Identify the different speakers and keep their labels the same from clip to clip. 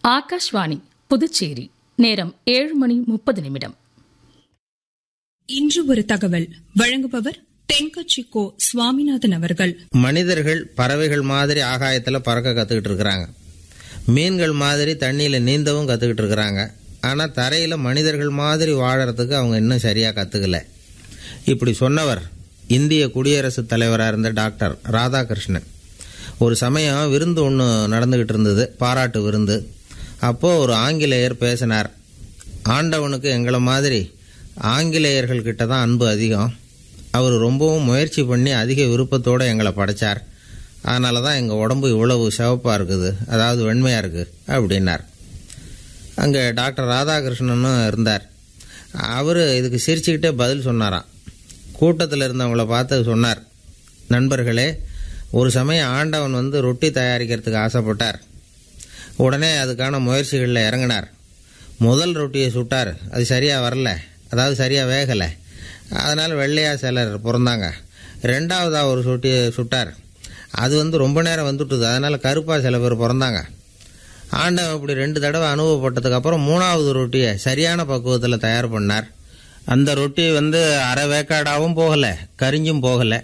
Speaker 1: ஆகாஷ்வாணி புதுச்சேரி நேரம் ஏழு மணி முப்பது நிமிடம்
Speaker 2: இன்று ஒரு தகவல் வழங்குபவர் தென்கட்சி கோ சுவாமிநாதன் அவர்கள்
Speaker 3: மனிதர்கள் பறவைகள் மாதிரி ஆகாயத்துல பறக்க கத்துக்கிட்டு இருக்கிறாங்க மீன்கள் மாதிரி தண்ணியில நீந்தவும் கத்துக்கிட்டு இருக்கிறாங்க ஆனா தரையில மனிதர்கள் மாதிரி வாழறதுக்கு அவங்க இன்னும் சரியா கத்துக்கல இப்படி சொன்னவர் இந்திய குடியரசுத் தலைவராக இருந்த டாக்டர் ராதாகிருஷ்ணன் ஒரு சமயம் விருந்து ஒன்று நடந்துகிட்டு இருந்தது பாராட்டு விருந்து அப்போ ஒரு ஆங்கிலேயர் பேசினார் ஆண்டவனுக்கு எங்களை மாதிரி ஆங்கிலேயர்கள் கிட்ட தான் அன்பு அதிகம் அவர் ரொம்பவும் முயற்சி பண்ணி அதிக விருப்பத்தோடு எங்களை படைச்சார் அதனால தான் எங்கள் உடம்பு இவ்வளவு சிவப்பாக இருக்குது அதாவது வெண்மையாக இருக்குது அப்படின்னார் அங்கே டாக்டர் ராதாகிருஷ்ணனும் இருந்தார் அவர் இதுக்கு சிரிச்சுக்கிட்டே பதில் சொன்னாராம் கூட்டத்தில் இருந்தவங்கள பார்த்து சொன்னார் நண்பர்களே ஒரு சமயம் ஆண்டவன் வந்து ரொட்டி தயாரிக்கிறதுக்கு ஆசைப்பட்டார் உடனே அதுக்கான முயற்சிகளில் இறங்கினார் முதல் ரொட்டியை சுட்டார் அது சரியாக வரல அதாவது சரியாக வேகலை அதனால் வெள்ளையாக சிலர் பிறந்தாங்க ரெண்டாவதாக ஒரு ரொட்டியை சுட்டார் அது வந்து ரொம்ப நேரம் வந்துட்டுது அதனால் கருப்பாக சில பேர் பிறந்தாங்க ஆண்டவன் இப்படி ரெண்டு தடவை அனுபவப்பட்டதுக்கு அப்புறம் மூணாவது ரொட்டியை சரியான பக்குவத்தில் தயார் பண்ணார் அந்த ரொட்டி வந்து அரை வேக்காடாகவும் போகலை கரிஞ்சும் போகலை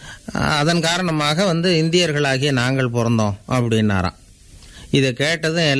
Speaker 3: அதன் காரணமாக வந்து இந்தியர்களாகிய நாங்கள் பிறந்தோம் அப்படின்னாராம் இதை கேட்டதும்